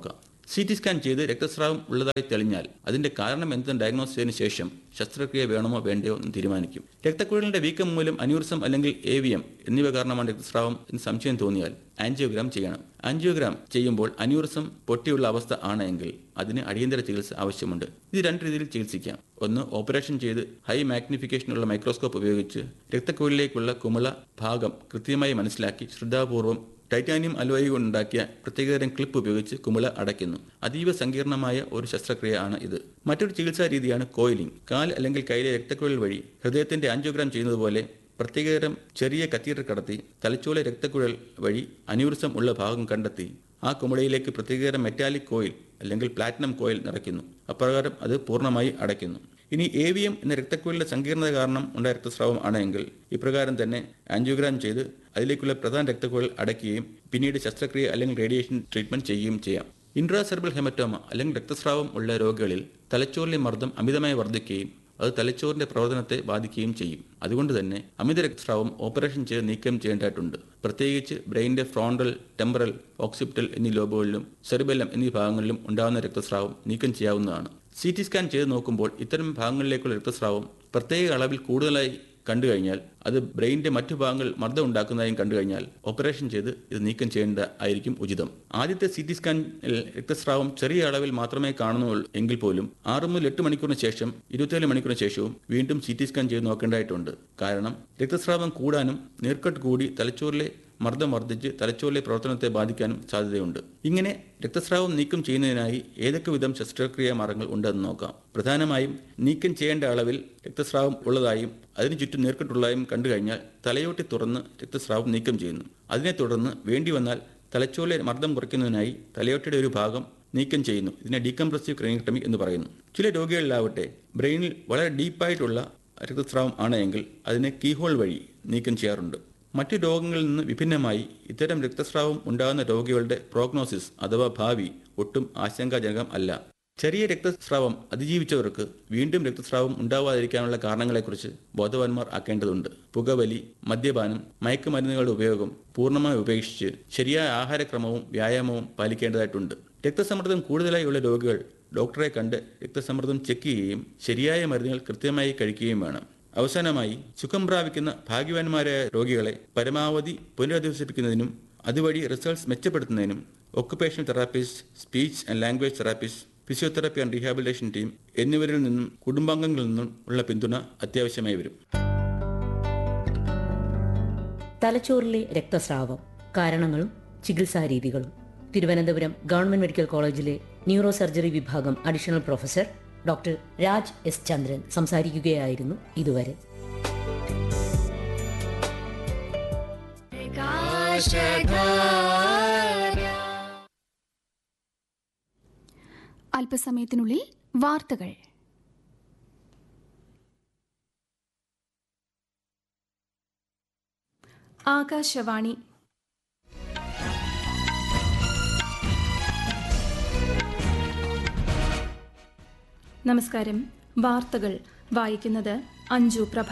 സി ടി സ്കാൻ ചെയ്ത് രക്തസ്രാവം ഉള്ളതായി തെളിഞ്ഞാൽ അതിന്റെ കാരണം എന്തെന്ന് ഡയഗ്നോസ് ചെയ്തതിനു ശേഷം ശസ്ത്രക്രിയ വേണമോ വേണ്ടയോ എന്ന് തീരുമാനിക്കും രക്തക്കുഴലിന്റെ വീക്കം മൂലം അന്യൂറിസം അല്ലെങ്കിൽ എ വി എം എന്നിവ കാരണമാണ് രക്തസ്രാവം എന്ന് സംശയം തോന്നിയാൽ ആൻജിയോഗ്രാം ചെയ്യണം ആൻജിയോഗ്രാം ചെയ്യുമ്പോൾ അന്യൂറിസം പൊട്ടിയുള്ള അവസ്ഥ ആണ് എങ്കിൽ അതിന് അടിയന്തര ചികിത്സ ആവശ്യമുണ്ട് ഇത് രണ്ട് രീതിയിൽ ചികിത്സിക്കാം ഒന്ന് ഓപ്പറേഷൻ ചെയ്ത് ഹൈ മാഗ്നിഫിക്കേഷനുള്ള മൈക്രോസ്കോപ്പ് ഉപയോഗിച്ച് രക്തക്കുഴലിലേക്കുള്ള കുമിള ഭാഗം കൃത്യമായി മനസ്സിലാക്കി ശ്രദ്ധാപൂർവം ടൈറ്റാനിയം അലോയി കൊണ്ടുണ്ടാക്കിയ പ്രത്യേകതരം ക്ലിപ്പ് ഉപയോഗിച്ച് കുമിള അടയ്ക്കുന്നു അതീവ സങ്കീർണമായ ഒരു ശസ്ത്രക്രിയ ആണ് ഇത് മറ്റൊരു ചികിത്സാ രീതിയാണ് കോയിലിംഗ് കാൽ അല്ലെങ്കിൽ കൈയിലെ രക്തക്കുഴൽ വഴി ഹൃദയത്തിന്റെ ആൻജിയോഗ്രാം ചെയ്യുന്നത് പോലെ പ്രത്യേകതരം ചെറിയ കത്തീറ്റർ കടത്തി തലച്ചോല രക്തക്കുഴൽ വഴി അന്യൂറിസം ഉള്ള ഭാഗം കണ്ടെത്തി ആ കുമിളയിലേക്ക് പ്രത്യേകതരം മെറ്റാലിക് കോയിൽ അല്ലെങ്കിൽ പ്ലാറ്റിനം കോയിൽ നിറയ്ക്കുന്നു അപ്രകാരം അത് പൂർണ്ണമായി അടയ്ക്കുന്നു ഇനി എ വി എം എന്ന രക്തക്കുഴലിന്റെ സങ്കീർണത കാരണം ഉണ്ടായ രക്തസ്രാവം ആണെങ്കിൽ ഇപ്രകാരം തന്നെ ആൻജിയോഗ്രാം ചെയ്ത് അതിലേക്കുള്ള പ്രധാന രക്തക്കുഴൽ അടയ്ക്കുകയും പിന്നീട് ശസ്ത്രക്രിയ അല്ലെങ്കിൽ റേഡിയേഷൻ ട്രീറ്റ്മെന്റ് ചെയ്യുകയും ചെയ്യാം ഇൻട്രാസെർബൽ ഹെമറ്റോമ അല്ലെങ്കിൽ രക്തസ്രാവം ഉള്ള രോഗികളിൽ തലച്ചോറിലെ മർദ്ദം അമിതമായി വർദ്ധിക്കുകയും അത് തലച്ചോറിന്റെ പ്രവർത്തനത്തെ ബാധിക്കുകയും ചെയ്യും അതുകൊണ്ട് തന്നെ അമിത രക്തസ്രാവം ഓപ്പറേഷൻ ചെയ്ത് നീക്കം ചെയ്യേണ്ടതായിട്ടുണ്ട് പ്രത്യേകിച്ച് ബ്രെയിനിന്റെ ഫ്രോണ്ടൽ ടെമ്പറൽ ഓക്സിപ്റ്റൽ എന്നീ ലോബുകളിലും സെറിബെല്ലം എന്നീ ഭാഗങ്ങളിലും ഉണ്ടാകുന്ന രക്തസ്രാവം നീക്കം ചെയ്യാവുന്നതാണ് സി ടി സ്കാൻ ചെയ്ത് നോക്കുമ്പോൾ ഇത്തരം ഭാഗങ്ങളിലേക്കുള്ള രക്തസ്രാവം പ്രത്യേക അളവിൽ കൂടുതലായി കണ്ടു കഴിഞ്ഞാൽ അത് ബ്രെയിനിന്റെ മറ്റു ഭാഗങ്ങൾ മർദ്ദം ഉണ്ടാക്കുന്നതായും കണ്ടു കഴിഞ്ഞാൽ ഓപ്പറേഷൻ ചെയ്ത് ഇത് നീക്കം ചെയ്യേണ്ട ആയിരിക്കും ഉചിതം ആദ്യത്തെ സി ടി സ്കാനിൽ രക്തസ്രാവം ചെറിയ അളവിൽ മാത്രമേ കാണുന്നുള്ളൂ എങ്കിൽ പോലും ആറ് മുതൽ എട്ട് മണിക്കൂറിന് ശേഷം ഇരുപത്തിയേഴ് മണിക്കൂറിന് ശേഷവും വീണ്ടും സി ടി സ്കാൻ ചെയ്ത് നോക്കേണ്ടതായിട്ടുണ്ട് കാരണം രക്തസ്രാവം കൂടാനും നീർക്കെട്ട് കൂടി തലച്ചോറിലെ മർദ്ദം വർദ്ധിച്ച് തലച്ചോറിലെ പ്രവർത്തനത്തെ ബാധിക്കാനും സാധ്യതയുണ്ട് ഇങ്ങനെ രക്തസ്രാവം നീക്കം ചെയ്യുന്നതിനായി ഏതൊക്കെ വിധം ശസ്ത്രക്രിയ മാർഗങ്ങൾ ഉണ്ടെന്ന് നോക്കാം പ്രധാനമായും നീക്കം ചെയ്യേണ്ട അളവിൽ രക്തസ്രാവം ഉള്ളതായും അതിനു ചുറ്റും നീർക്കെട്ടുള്ളതായും കണ്ടു കഴിഞ്ഞാൽ തലയോട്ടി തുറന്ന് രക്തസ്രാവം നീക്കം ചെയ്യുന്നു അതിനെ തുടർന്ന് വേണ്ടി വന്നാൽ തലച്ചോറിലെ മർദ്ദം കുറയ്ക്കുന്നതിനായി തലയോട്ടിയുടെ ഒരു ഭാഗം നീക്കം ചെയ്യുന്നു ഇതിനെ ഡീകംപ്രസീവ് ക്രൈനക്ടമി എന്ന് പറയുന്നു ചില രോഗികളിലാവട്ടെ ബ്രെയിനിൽ വളരെ ഡീപ്പായിട്ടുള്ള രക്തസ്രാവം ആണ് എങ്കിൽ അതിനെ കീഹോൾ വഴി നീക്കം ചെയ്യാറുണ്ട് മറ്റു രോഗങ്ങളിൽ നിന്ന് വിഭിന്നമായി ഇത്തരം രക്തസ്രാവം ഉണ്ടാകുന്ന രോഗികളുടെ പ്രോഗ്നോസിസ് അഥവാ ഭാവി ഒട്ടും ആശങ്കാജനകം അല്ല ചെറിയ രക്തസ്രാവം അതിജീവിച്ചവർക്ക് വീണ്ടും രക്തസ്രാവം ഉണ്ടാവാതിരിക്കാനുള്ള കാരണങ്ങളെക്കുറിച്ച് ബോധവാന്മാർ ആക്കേണ്ടതുണ്ട് പുകവലി മദ്യപാനം മയക്കുമരുന്നുകളുടെ ഉപയോഗം പൂർണ്ണമായി ഉപേക്ഷിച്ച് ശരിയായ ആഹാരക്രമവും വ്യായാമവും പാലിക്കേണ്ടതായിട്ടുണ്ട് രക്തസമ്മർദ്ദം കൂടുതലായി ഉള്ള രോഗികൾ ഡോക്ടറെ കണ്ട് രക്തസമ്മർദ്ദം ചെക്ക് ചെയ്യുകയും ശരിയായ മരുന്നുകൾ കൃത്യമായി കഴിക്കുകയും വേണം അവസാനമായി സുഖം പ്രാപിക്കുന്ന ഭാഗ്യവാന്മാരായ രോഗികളെ പരമാവധി പുനരധിവസിപ്പിക്കുന്നതിനും അതുവഴി റിസൾട്ട്സ് മെച്ചപ്പെടുത്തുന്നതിനും occupational therapist speech and language therapist physiotherapy and rehabilitation team എന്നിവരിൽ നിന്നും കുടുംബാംഗങ്ങളിൽ നിന്നും ഉള്ള പിന്തുണ അത്യാവശ്യമായി വരും തലച്ചോറിലെ രക്തസ്രാവം കാരണങ്ങളും ചികിത്സാരീതികളും തിരുവനന്തപുരം ഗവൺമെന്റ് മെഡിക്കൽ കോളേജിലെ ന്യൂറോ സർജറി വിഭാഗം additional professor doctor Raj S Chandran സംസാരിക്കുകയായിരുന്നു ഇതുവരെ അല്പസമയത്തിനുള്ളിൽ വാർത്തകൾ ആകാശവാണി നമസ്കാരം വാർത്തകൾ വായിക്കുന്നത് അഞ്ജു പ്രഭ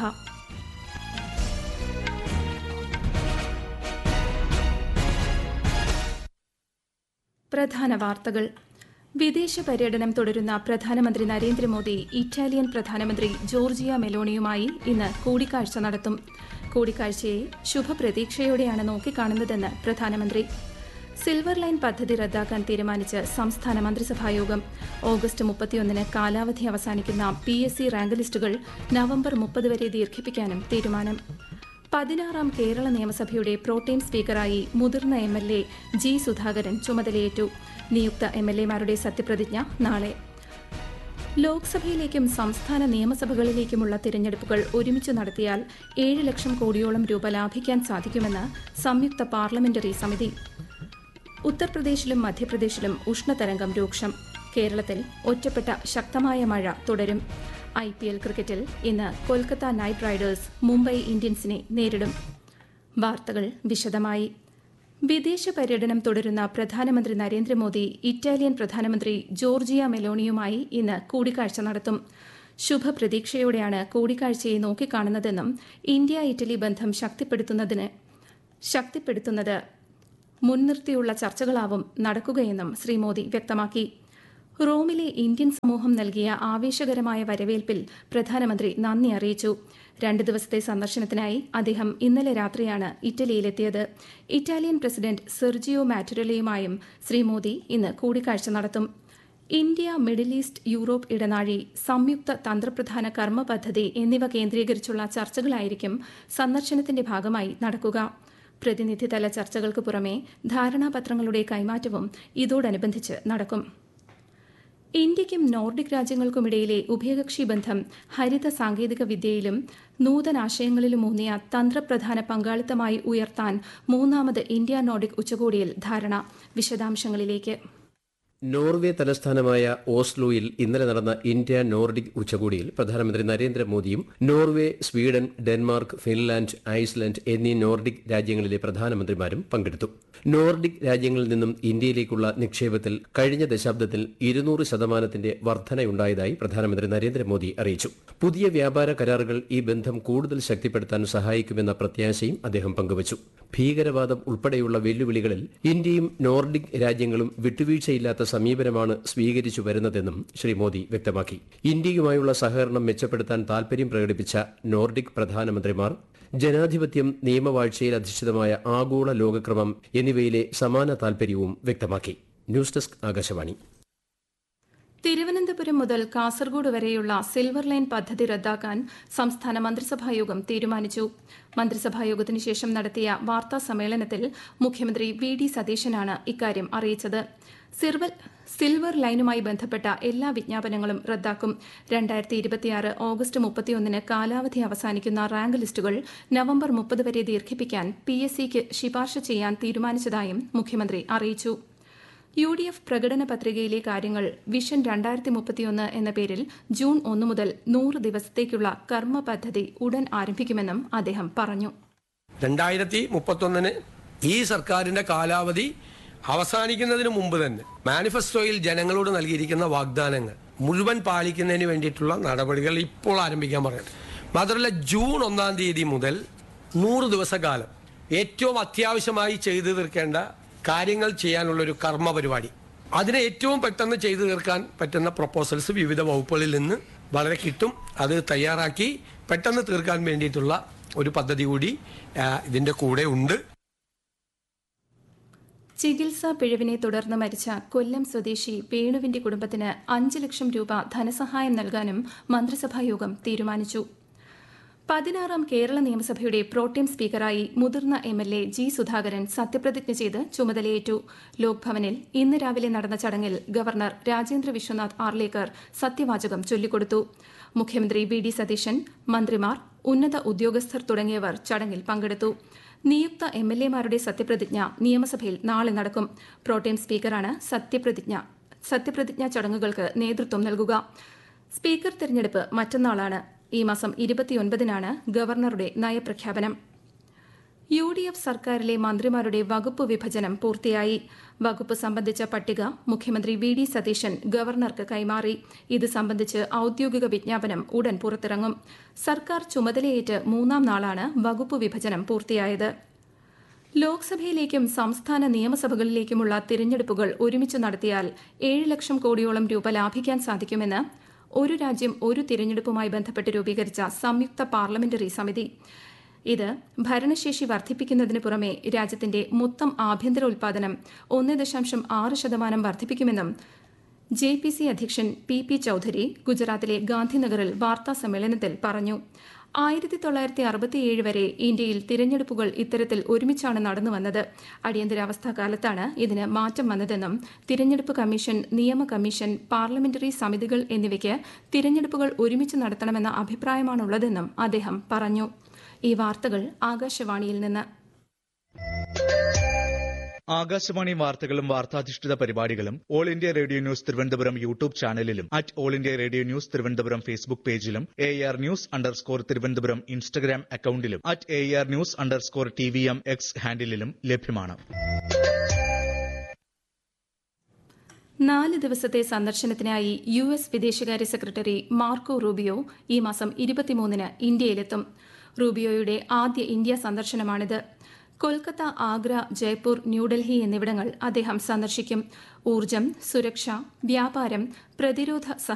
പ്രധാന വാർത്തകൾ വിദേശ പര്യടനം തുടരുന്ന പ്രധാനമന്ത്രി നരേന്ദ്രമോദി ഇറ്റാലിയൻ പ്രധാനമന്ത്രി ജോർജിയ മെലോണിയുമായി ഇന്ന് കൂടിക്കാഴ്ച നടത്തും കൂടിക്കാഴ്ചയെ ശുഭപ്രതീക്ഷയോടെയാണ് നോക്കിക്കാണുന്നതെന്ന് പ്രധാനമന്ത്രി സിൽവർ ലൈൻ പദ്ധതി റദ്ദാക്കാൻ തീരുമാനിച്ച് സംസ്ഥാന മന്ത്രിസഭായോഗം ഓഗസ്റ്റ് മുപ്പത്തിയൊന്നിന് കാലാവധി അവസാനിക്കുന്ന പി എസ് സി റാങ്ക് ലിസ്റ്റുകൾ നവംബർ മുപ്പത് വരെ ദീർഘിപ്പിക്കാനും തീരുമാനം പതിനാറാം കേരള നിയമസഭയുടെ പ്രോട്ടേം സ്പീക്കറായി മുതിർന്ന M L A G Sudhakaran ചുമതലയേറ്റു നിയുക്ത എം എൽ എമാരുടെ സത്യപ്രതിജ്ഞ നാളെ ലോക്സഭയിലേക്കും സംസ്ഥാന നിയമസഭകളിലേക്കുമുള്ള തിരഞ്ഞെടുപ്പുകൾ ഒരുമിച്ച് നടത്തിയാൽ ഏഴ് ലക്ഷം കോടിയോളം രൂപ ലാഭിക്കാൻ സാധിക്കുമെന്ന് സംയുക്ത പാർലമെന്ററി സമിതി ഉത്തർപ്രദേശിലും മധ്യപ്രദേശിലും ഉഷ്ണതരംഗം രൂക്ഷം കേരളത്തിൽ ഒറ്റപ്പെട്ട ശക്തമായ മഴ തുടരും ഐ പി എൽ ക്രിക്കറ്റിൽ ഇന്ന് കൊൽക്കത്ത നൈറ്റ് റൈഡേഴ്സ് മുംബൈ ഇന്ത്യൻസിനെ നേരിടും വാർത്തകൾ വിശദമായി വിദേശ പര്യടനം തുടരുന്ന പ്രധാനമന്ത്രി നരേന്ദ്രമോദി ഇറ്റാലിയൻ പ്രധാനമന്ത്രി ജോർജിയ മെലോണിയുമായി ഇന്ന് കൂടിക്കാഴ്ച നടത്തും ശുഭപ്രതീക്ഷയോടെയാണ് കൂടിക്കാഴ്ചയെ നോക്കിക്കാണുന്നതെന്നും ഇന്ത്യ ഇറ്റലി ബന്ധം ശക്തിപ്പെടുത്തുന്നതിന് ശക്തിപ്പെടുത്തുന്നത് മുൻനിർത്തിയുള്ള ചർച്ചകളാവും നടക്കുകയെന്നും ശ്രീ മോദി വ്യക്തമാക്കി റോമിലെ ഇന്ത്യൻ സമൂഹം നൽകിയ ആവേശകരമായ വരവേൽപ്പിൽ പ്രധാനമന്ത്രി നന്ദി അറിയിച്ചു രണ്ട് ദിവസത്തെ സന്ദർശനത്തിനായി അദ്ദേഹം ഇന്നലെ രാത്രിയാണ് ഇറ്റലിയിലെത്തിയത് ഇറ്റാലിയൻ പ്രസിഡന്റ് സെർജിയോ മാറ്റുരലയുമായും ശ്രീ മോദി ഇന്ന് കൂടിക്കാഴ്ച നടത്തും ഇന്ത്യ മിഡിൽ ഈസ്റ്റ് യൂറോപ്പ് ഇടനാഴി സംയുക്ത തന്ത്രപ്രധാന കർമ്മ പദ്ധതി എന്നിവ കേന്ദ്രീകരിച്ചുള്ള ചർച്ചകളായിരിക്കും സന്ദർശനത്തിന്റെ ഭാഗമായി നടക്കുക പ്രതിനിധിതല ചർച്ചകൾക്ക് പുറമെ ധാരണാപത്രങ്ങളുടെ കൈമാറ്റവും ഇതോടനുബന്ധിച്ച് നടക്കും ഇന്ത്യയ്ക്കും നോർഡിക് രാജ്യങ്ങൾക്കുമിടയിലെ ഉഭയകക്ഷി ബന്ധം ഹരിത സാങ്കേതിക വിദ്യയിലും നൂതനാശയങ്ങളിലും ഊന്നിയ തന്ത്രപ്രധാന പങ്കാളിത്തമായി ഉയർത്താൻ മൂന്നാമത് ഇന്ത്യ നോർഡിക് ഉച്ചകോടിയിൽ ധാരണ വിശദാംശങ്ങളിലേക്ക് നോർവേ തലസ്ഥാനമായ ഓസ്ലോയിൽ ഇന്നലെ നടന്ന ഇന്ത്യ നോർഡിക് ഉച്ചകോടിയിൽ പ്രധാനമന്ത്രി നരേന്ദ്രമോദിയും Norway Sweden Denmark Finland Iceland എന്നീ നോർഡിക് രാജ്യങ്ങളിലെ പ്രധാനമന്ത്രിമാരും പങ്കെടുത്തു നോർഡിക് രാജ്യങ്ങളിൽ നിന്നും ഇന്ത്യയിലേക്കുള്ള നിക്ഷേപത്തിൽ കഴിഞ്ഞ ദശാബ്ദത്തിൽ ഇരുന്നൂറ് ശതമാനത്തിന്റെ വർധനയുണ്ടായതായി പ്രധാനമന്ത്രി നരേന്ദ്രമോദി അറിയിച്ചു പുതിയ വ്യാപാര കരാറുകൾ ഈ ബന്ധം കൂടുതൽ ശക്തിപ്പെടുത്താൻ സഹായിക്കുമെന്ന പ്രത്യാശയും അദ്ദേഹം പങ്കുവച്ചു ഭീകരവാദം ഉൾപ്പെടെയുള്ള വെല്ലുവിളികളിൽ ഇന്ത്യയും നോർഡിക് രാജ്യങ്ങളും വിട്ടുവീഴ്ചയില്ലാത്ത സമീപനമാണ് സ്വീകരിച്ചു വരുന്നതെന്നും ശ്രീ മോദി വ്യക്തമാക്കി ഇന്ത്യയുമായുള്ള സഹകരണം മെച്ചപ്പെടുത്താൻ താൽപര്യം പ്രകടിപ്പിച്ച നോർഡിക് പ്രധാനമന്ത്രിമാർ ജനാധിപത്യം നിയമവാഴ്ചയിൽ അധിഷ്ഠിതമായ ആഗോള ലോകക്രമം എന്നിവയിലെ സമാന താൽപര്യവും വ്യക്തമാക്കി ന്യൂസ് ഡെസ്ക് ആകാശവാണി തിരുവനന്തപുരം മുതൽ കാസർഗോഡ് വരെയുള്ള സിൽവർ ലൈൻ പദ്ധതി റദ്ദാക്കാൻ സംസ്ഥാന മന്ത്രിസഭായോഗം തീരുമാനിച്ചു മന്ത്രിസഭായോഗത്തിന് ശേഷം നടത്തിയ വാർത്താ സമ്മേളനത്തിൽ മുഖ്യമന്ത്രി വി ഡി സതീശനാണ് ഇക്കാര്യം അറിയിച്ചത് സിർവൽ സിൽവർ ലൈനുമായി ബന്ധപ്പെട്ട എല്ലാ വിജ്ഞാപനങ്ങളും റദ്ദാക്കും രണ്ടായിരത്തി ഇരുപത്തിയാറ് ഓഗസ്റ്റ് മുപ്പത്തിയൊന്നിന് കാലാവധി അവസാനിക്കുന്ന റാങ്ക് ലിസ്റ്റുകൾ നവംബർ മുപ്പത് വരെ ദീർഘിപ്പിക്കാൻ പി എസ് സിക്ക് ശുപാർശ ചെയ്യാൻ തീരുമാനിച്ചതായും മുഖ്യമന്ത്രി അറിയിച്ചു യു ഡി എഫ് പ്രകടന പത്രികയിലെ കാര്യങ്ങൾ വിഷൻ രണ്ടായിരത്തി മുപ്പത്തിയൊന്ന് എന്ന പേരിൽ ജൂൺ ഒന്ന് മുതൽ നൂറ് ദിവസത്തേക്കുള്ള കർമ്മ പദ്ധതി ഉടൻ ആരംഭിക്കുമെന്നും അദ്ദേഹം പറഞ്ഞു രണ്ടായിരത്തി മുപ്പത്തൊന്നിന് ഈ സർക്കാരിന്റെ കാലാവധി അവസാനിക്കുന്നതിന് മുമ്പ് തന്നെ മാനിഫെസ്റ്റോയിൽ ജനങ്ങളോട് നൽകിയിരിക്കുന്ന വാഗ്ദാനങ്ങൾ മുഴുവൻ പാലിക്കുന്നതിന് വേണ്ടിയിട്ടുള്ള നടപടികൾ ഇപ്പോൾ ആരംഭിക്കാൻ പറയുന്നത് മാത്രമല്ല ജൂൺ ഒന്നാം തീയതി മുതൽ നൂറ് ദിവസക്കാലം ഏറ്റവും അത്യാവശ്യമായി ചെയ്തു തീർക്കേണ്ട കാര്യങ്ങൾ ചെയ്യാനുള്ള ഒരു കർമ്മ പരിപാടി അതിനെ ഏറ്റവും പെട്ടെന്ന് ചെയ്തു തീർക്കാൻ പറ്റുന്ന പ്രപ്പോസൽസ് വിവിധ വകുപ്പുകളിൽ നിന്ന് വളരെ കിട്ടും അത് തയ്യാറാക്കി പെട്ടെന്ന് തീർക്കാൻ വേണ്ടിയിട്ടുള്ള ഒരു പദ്ധതി കൂടി ആ, ഇതിന്റെ കൂടെ ഉണ്ട് ചികിത്സാ പിഴവിനെ തുടർന്ന് മരിച്ച കൊല്ലം സ്വദേശി വേണുവിന്റെ കുടുംബത്തിന് അഞ്ച് ലക്ഷം രൂപ ധനസഹായം നൽകാനും മന്ത്രിസഭായോഗം തീരുമാനിച്ചു പതിനാറാം കേരള നിയമസഭയുടെ പ്രോട്ടേം സ്പീക്കറായി മുതിർന്ന M L A G Sudhakaran സത്യപ്രതിജ്ഞ ചെയ്ത് ചുമതലയേറ്റു ലോക്ഭവനിൽ ഇന്ന് രാവിലെ നടന്ന ചടങ്ങിൽ ഗവർണർ രാജേന്ദ്ര വിശ്വനാഥ് ആർലേക്കർ സത്യവാചകം ചൊല്ലിക്കൊടുത്തു മുഖ്യമന്ത്രി വി ഡി സതീശൻ മന്ത്രിമാർ ഉന്നത ഉദ്യോഗസ്ഥർ തുടങ്ങിയവർ ചടങ്ങിൽ പങ്കെടുത്തു നിയുക്ത എം എൽ എമാരുടെ സത്യപ്രതിജ്ഞ നിയമസഭയിൽ നാളെ നടക്കും പ്രോട്ടേം സ്പീക്കറാണ് സത്യപ്രതിജ്ഞ സത്യപ്രതിജ്ഞാ ചടങ്ങുകൾക്ക് നേതൃത്വം നൽകുക സ്പീക്കർ തെരഞ്ഞെടുപ്പ് മറ്റന്നാളാണ് ഈ മാസം ഇരുപത്തിയൊൻപതിനാണ് ഗവർണറുടെ നയപ്രഖ്യാപനം യു ഡി എഫ് സർക്കാരിലെ മന്ത്രിമാരുടെ വകുപ്പ് വിഭജനം പൂർത്തിയായി വകുപ്പ് സംബന്ധിച്ച പട്ടിക മുഖ്യമന്ത്രി വി ഡി സതീശൻ ഗവർണർക്ക് കൈമാറി ഇത് സംബന്ധിച്ച് ഔദ്യോഗിക വിജ്ഞാപനം ഉടൻ പുറത്തിറങ്ങും സർക്കാർ ചുമതലയേറ്റ് മൂന്നാം നാളാണ് വകുപ്പ് വിഭജനം പൂർത്തിയായത് ലോക്സഭയിലേക്കും സംസ്ഥാന നിയമസഭകളിലേക്കുമുള്ള തിരഞ്ഞെടുപ്പുകൾ ഒരുമിച്ച് നടത്തിയാൽ ഏഴ് ലക്ഷം കോടിയോളം രൂപ ലാഭിക്കാൻ സാധിക്കുമെന്ന് ഒരു രാജ്യം ഒരു തിരഞ്ഞെടുപ്പുമായി ബന്ധപ്പെട്ട് രൂപീകരിച്ച സംയുക്ത പാർലമെന്ററി സമിതി ഇത് ഭരണശേഷി വർദ്ധിപ്പിക്കുന്നതിന് പുറമെ രാജ്യത്തിന്റെ മൊത്തം ആഭ്യന്തര ഉൽപാദനം ഒന്ന് ദശാംശം ആറ് ശതമാനം വർദ്ധിപ്പിക്കുമെന്നും ജെ പി സി അധ്യക്ഷൻ പി പി ചൌധരി ഗുജറാത്തിലെ ഗാന്ധിനഗറിൽ വാർത്താ സമ്മേളനത്തിൽ പറഞ്ഞു ആയിരത്തി തൊള്ളായിരത്തി അറുപത്തിയേഴ് വരെ ഇന്ത്യയിൽ തിരഞ്ഞെടുപ്പുകൾ ഇത്തരത്തിൽ ഒരുമിച്ചാണ് നടന്നു വന്നത് അടിയന്തരാവസ്ഥാ കാലത്താണ് ഇതിന് മാറ്റം വന്നതെന്നും തിരഞ്ഞെടുപ്പ് കമ്മീഷൻ നിയമ കമ്മീഷൻ പാർലമെന്ററി സമിതികൾ എന്നിവയ്ക്ക് തിരഞ്ഞെടുപ്പുകൾ ഒരുമിച്ച് നടത്തണമെന്ന അഭിപ്രായമാണുള്ളതെന്നും അദ്ദേഹം പറഞ്ഞു ഈ വാർത്തകൾ ആകാശവാണിയിൽ നിന്ന് ആകാശവാണി വാർത്തകളും വാർത്താധിഷ്ഠിത പരിപാടികളും all India radio news Thiruvananthapuram YouTube ചാനലിലും at all India radio news Thiruvananthapuram Facebook പേജിലും A R news underscore Thiruvananthapuram Instagram അക്കൌണ്ടിലും at A R news underscore T V M X ഹാൻഡിലും ലഭ്യമാണ് നാല് ദിവസത്തെ സന്ദർശനത്തിനായി യു എസ് വിദേശകാര്യ സെക്രട്ടറി മാർക്കോ റൂബിയോ ഈ മാസം ഇരുപത്തിമൂന്നിന് ഇന്ത്യയിലെത്തും റൂബിയോയുടെ ആദ്യ ഇന്ത്യ സന്ദർശനമാണിത് കൊൽക്കത്ത ആഗ്ര ജയ്പൂർ ന്യൂഡൽഹി എന്നിവിടങ്ങൾ അദ്ദേഹം സന്ദർശിക്കും ഊർജ്ജം സുരക്ഷ വ്യാപാരം പ്രതിരോധ സഹ